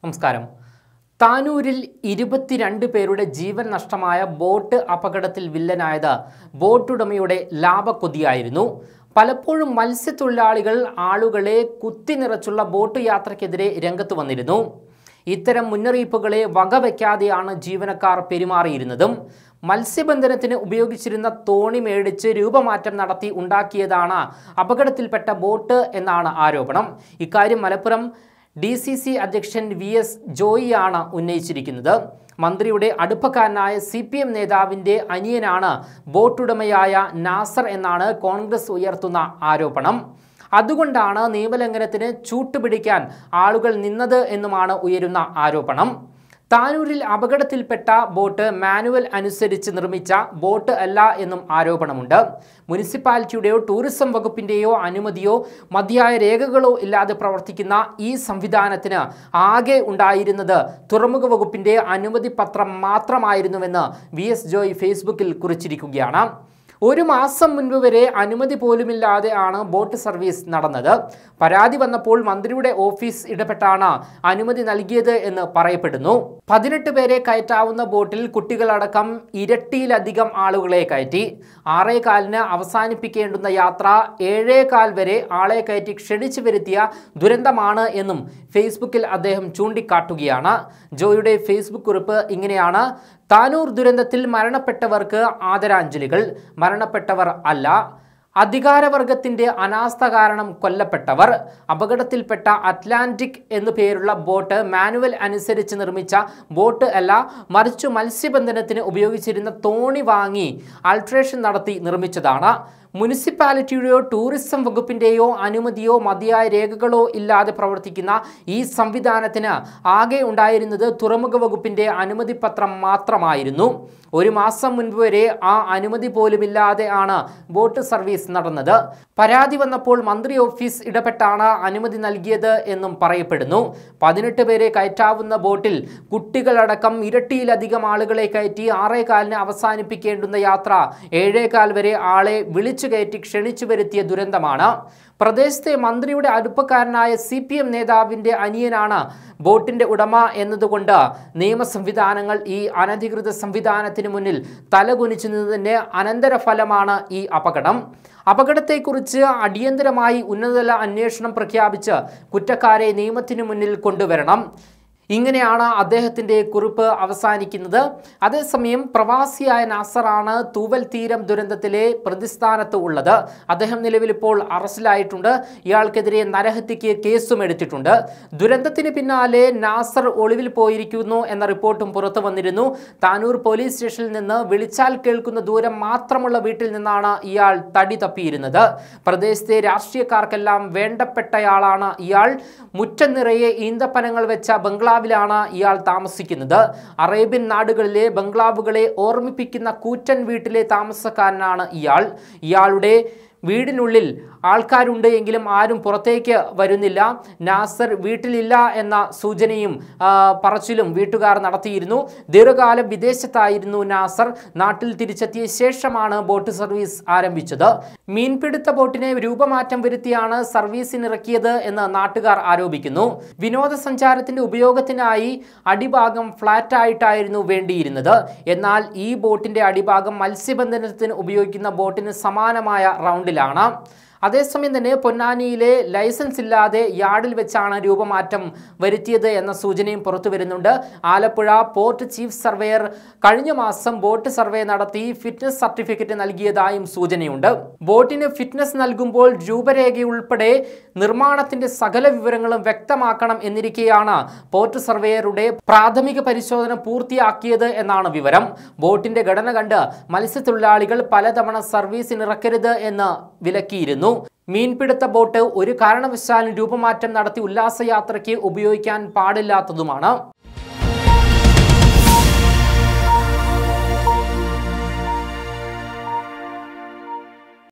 നമസ്കാരം താനൂരിൽ ഇരുപത്തിരണ്ട് പേരുടെ ജീവൻ നഷ്ടമായ ബോട്ട് അപകടത്തിൽ വില്ലനായത് ബോട്ടുടമയുടെ ലാഭക്കൊതിയായിരുന്നു പലപ്പോഴും മത്സ്യത്തൊഴിലാളികൾ ആളുകളെ കുത്തി നിറച്ചുള്ള ബോട്ട് യാത്രയ്ക്കെതിരെ രംഗത്ത് വന്നിരുന്നു ഇത്തരം മുന്നറിയിപ്പുകളെ വകവയ്ക്കാതെയാണ് ജീവനക്കാർ പെരുമാറിയിരുന്നതും മത്സ്യബന്ധനത്തിന് ഉപയോഗിച്ചിരുന്ന തോണി മേടിച്ച് രൂപമാറ്റം നടത്തി ഉണ്ടാക്കിയതാണ് അപകടത്തിൽപ്പെട്ട ബോട്ട് എന്നാണ് ആരോപണം ഇക്കാര്യം മലപ്പുറം ഡി സി സി അധ്യക്ഷൻ വി എസ് ജോയിയാണ് ഉന്നയിച്ചിരിക്കുന്നത് മന്ത്രിയുടെ അടുപ്പക്കാരനായ സി പി എം നേതാവിൻ്റെ അനിയനാണ് ബോട്ടുടമയായ നാസർ എന്നാണ് കോൺഗ്രസ് ഉയർത്തുന്ന ആരോപണം അതുകൊണ്ടാണ് നിയമലംഘനത്തിന് ചൂട്ടുപിടിക്കാൻ ആളുകൾ നിന്നത് എന്നുമാണ് ഉയരുന്ന ആരോപണം താനൂരിൽ അപകടത്തിൽപ്പെട്ട ബോട്ട് മാനുവൽ അനുസരിച്ച് നിർമ്മിച്ച ബോട്ട് അല്ല എന്നും ആരോപണമുണ്ട് മുനിസിപ്പാലിറ്റിയുടെയോ ടൂറിസം വകുപ്പിൻ്റെയോ അനുമതിയോ മതിയായ രേഖകളോ ഇല്ലാതെ പ്രവർത്തിക്കുന്ന ഈ സംവിധാനത്തിന് ആകെ ഉണ്ടായിരുന്നത് തുറമുഖ വകുപ്പിൻ്റെ അനുമതി പത്രം മാത്രമായിരുന്നുവെന്ന് വി എസ് ജോയ് ഫേസ്ബുക്കിൽ കുറിച്ചിരിക്കുകയാണ് ഒരു മാസം മുൻപ് വരെ അനുമതി പോലുമില്ലാതെ ആണ് ബോട്ട് സർവീസ് നടന്നത് പരാതി വന്നപ്പോൾ മന്ത്രിയുടെ ഓഫീസ് ഇടപെട്ടാണ് അനുമതി നൽകിയത് എന്ന് പറയപ്പെടുന്നു പതിനെട്ട് പേരെ കയറ്റാവുന്ന ബോട്ടിൽ കുട്ടികളടക്കം ഇരട്ടിയിലധികം ആളുകളെ കയറ്റി ആറേ കാലിന് അവസാനിപ്പിക്കേണ്ടുന്ന യാത്ര ഏഴേ കാൽ വരെ ആളെ കയറ്റി ക്ഷണിച്ചു വരുത്തിയ ദുരന്തമാണ് എന്നും ഫേസ്ബുക്കിൽ അദ്ദേഹം ചൂണ്ടിക്കാട്ടുകയാണ് ജോയുടെ ഫേസ്ബുക്ക് കുറിപ്പ് ഇങ്ങനെയാണ് താനൂർ ദുരന്തത്തിൽ മരണപ്പെട്ടവർക്ക് ആദരാഞ്ജലികൾ മരണപ്പെട്ടവർ അല്ല അധികാരവർഗത്തിന്റെ അനാസ്ഥ കാരണം കൊല്ലപ്പെട്ടവർ അപകടത്തിൽപ്പെട്ട അറ്റ്ലാന്റിക് എന്നു പേരുള്ള ബോട്ട് മാനുവൽ അനുസരിച്ച് നിർമ്മിച്ച ബോട്ട് അല്ല മറിച്ചു മത്സ്യബന്ധനത്തിന് ഉപയോഗിച്ചിരുന്ന തോണി വാങ്ങി അൾട്രേഷൻ നടത്തി നിർമ്മിച്ചതാണ് മുനിസിപ്പാലിറ്റിയുടെയോ ടൂറിസം വകുപ്പിൻ്റെയോ അനുമതിയോ മതിയായ രേഖകളോ ഇല്ലാതെ പ്രവർത്തിക്കുന്ന ഈ സംവിധാനത്തിന് ആകെ ഉണ്ടായിരുന്നത് തുറമുഖ വകുപ്പിൻ്റെ അനുമതി പത്രം മാത്രമായിരുന്നു ഒരു മാസം മുൻപ് വരെ ആ അനുമതി പോലുമില്ലാതെ ആണ് ബോട്ട് സർവീസ് നടന്നത് പരാതി വന്നപ്പോൾ മന്ത്രി ഓഫീസ് ഇടപെട്ടാണ് അനുമതി നൽകിയത് എന്നും പറയപ്പെടുന്നു പതിനെട്ട് പേരെ കയറ്റാവുന്ന ബോട്ടിൽ കുട്ടികളടക്കം ഇരട്ടിയിലധികം ആളുകളെ കയറ്റി ആറേ കാലിന് അവസാനിപ്പിക്കേണ്ടുന്ന യാത്ര ഏഴേകാൽ വരെ ആളെ വിളിച്ചു കയറ്റി ക്ഷണിച്ചു വരുത്തിയ ദുരന്തമാണ് പ്രദേശത്തെ മന്ത്രിയുടെ അടുപ്പക്കാരനായ സി പി എം നേതാവിൻ്റെ അനിയനാണ് ബോട്ടിൻ്റെ ഉടമ എന്നതുകൊണ്ട് നിയമ സംവിധാനങ്ങൾ ഈ അനധികൃത സംവിധാനത്തിന് മുന്നിൽ തലകുനിച്ചു നിന്നതിൻ്റെ അനന്തരഫലമാണ് ഈ അപകടം അപകടത്തെക്കുറിച്ച് അടിയന്തരമായി ഉന്നതതല അന്വേഷണം പ്രഖ്യാപിച്ച് കുറ്റക്കാരെ നിയമത്തിനു മുന്നിൽ കൊണ്ടുവരണം ഇങ്ങനെയാണ് അദ്ദേഹത്തിൻ്റെ കുറിപ്പ് അവസാനിക്കുന്നത് അതേസമയം പ്രവാസിയായ നാസറാണ് തൂവൽ തീരം ദുരന്തത്തിലെ പ്രതിസ്ഥാനത്ത് ഉള്ളത് അദ്ദേഹം നിലവിൽ ഇപ്പോൾ അറസ്റ്റിലായിട്ടുണ്ട് ഇയാൾക്കെതിരെ നരഹത്യക്ക് കേസും എടുത്തിട്ടുണ്ട് ദുരന്തത്തിന് പിന്നാലെ നാസർ ഒളിവിൽ പോയിരിക്കുന്നു എന്ന റിപ്പോർട്ടും പുറത്തു വന്നിരുന്നു താനൂർ പോലീസ് സ്റ്റേഷനിൽ നിന്ന് വിളിച്ചാൽ കേൾക്കുന്ന ദൂരം മാത്രമുള്ള വീട്ടിൽ നിന്നാണ് ഇയാൾ തടി തപ്പിയിരുന്നത് പ്രദേശത്തെ രാഷ്ട്രീയക്കാർക്കെല്ലാം വേണ്ടപ്പെട്ടയാളാണ് ഇയാൾ മുറ്റം നിറയെ ഈന്തപ്പനങ്ങൾ വെച്ച ബംഗ്ലാവ് ബംഗ്ലാവിലാണ് ഇയാൾ താമസിക്കുന്നത് അറേബ്യൻ നാടുകളിലെ ബംഗ്ലാവുകളെ ഓർമ്മിപ്പിക്കുന്ന കൂറ്റൻ വീട്ടിലെ താമസക്കാരനാണ് ഇയാൾ ഇയാളുടെ വീടിനുള്ളിൽ ആൾക്കാരുണ്ട് എങ്കിലും ആരും പുറത്തേക്ക് വരുന്നില്ല നാസർ വീട്ടിലില്ല എന്ന സൂചനയും ആ, പറച്ചിലും വീട്ടുകാർ നടത്തിയിരുന്നു ദീർഘകാലം വിദേശത്തായിരുന്നു നാസർ നാട്ടിൽ തിരിച്ചെത്തിയ ശേഷമാണ് ബോട്ട് സർവീസ് ആരംഭിച്ചത് മീൻപിടുത്ത ബോട്ടിനെ രൂപമാറ്റം വരുത്തിയാണ് സർവീസിനിറക്കിയത് എന്ന് നാട്ടുകാർ ആരോപിക്കുന്നു വിനോദസഞ്ചാരത്തിന്റെ ഉപയോഗത്തിനായി അടിഭാഗം ഫ്ലാറ്റ് ആയിട്ടായിരുന്നു വേണ്ടിയിരുന്നത് എന്നാൽ ഈ ബോട്ടിന്റെ അടിഭാഗം മത്സ്യബന്ധനത്തിന് ഉപയോഗിക്കുന്ന ബോട്ടിന് സമാനമായ റൗണ്ടിലാണ് അതേസമയം തന്നെ പൊന്നാനിയിലെ ലൈസൻസ് ഇല്ലാതെ യാർഡിൽ വെച്ചാണ് രൂപമാറ്റം വരുത്തിയത് എന്ന സൂചനയും പുറത്തു വരുന്നുണ്ട് ആലപ്പുഴ പോർട്ട് ചീഫ് സർവേയർ കഴിഞ്ഞ മാസം ബോട്ട് സർവേ നടത്തി ഫിറ്റ്നസ് സർട്ടിഫിക്കറ്റ് നൽകിയതായും സൂചനയുണ്ട് ബോട്ടിന് ഫിറ്റ്നസ് നൽകുമ്പോൾ രൂപരേഖയുൾപ്പെടെ നിർമ്മാണത്തിന്റെ സകല വിവരങ്ങളും വ്യക്തമാക്കണം എന്നിരിക്കെയാണ് പോർട്ട് സർവേയറുടെ പ്രാഥമിക പരിശോധന പൂർത്തിയാക്കിയത് എന്നാണ് വിവരം ബോട്ടിന്റെ ഘടന കണ്ട് മത്സ്യത്തൊഴിലാളികൾ പലതവണ സർവീസിനിറക്കരുത് എന്ന് വിലക്കിയിരുന്നു മീൻപിടുത്ത ബോട്ട് ഒരു കാരണവശാലും രൂപമാറ്റം നടത്തി ഉല്ലാസയാത്രയ്ക്ക് ഉപയോഗിക്കാൻ പാടില്ലാത്തതുമാണ്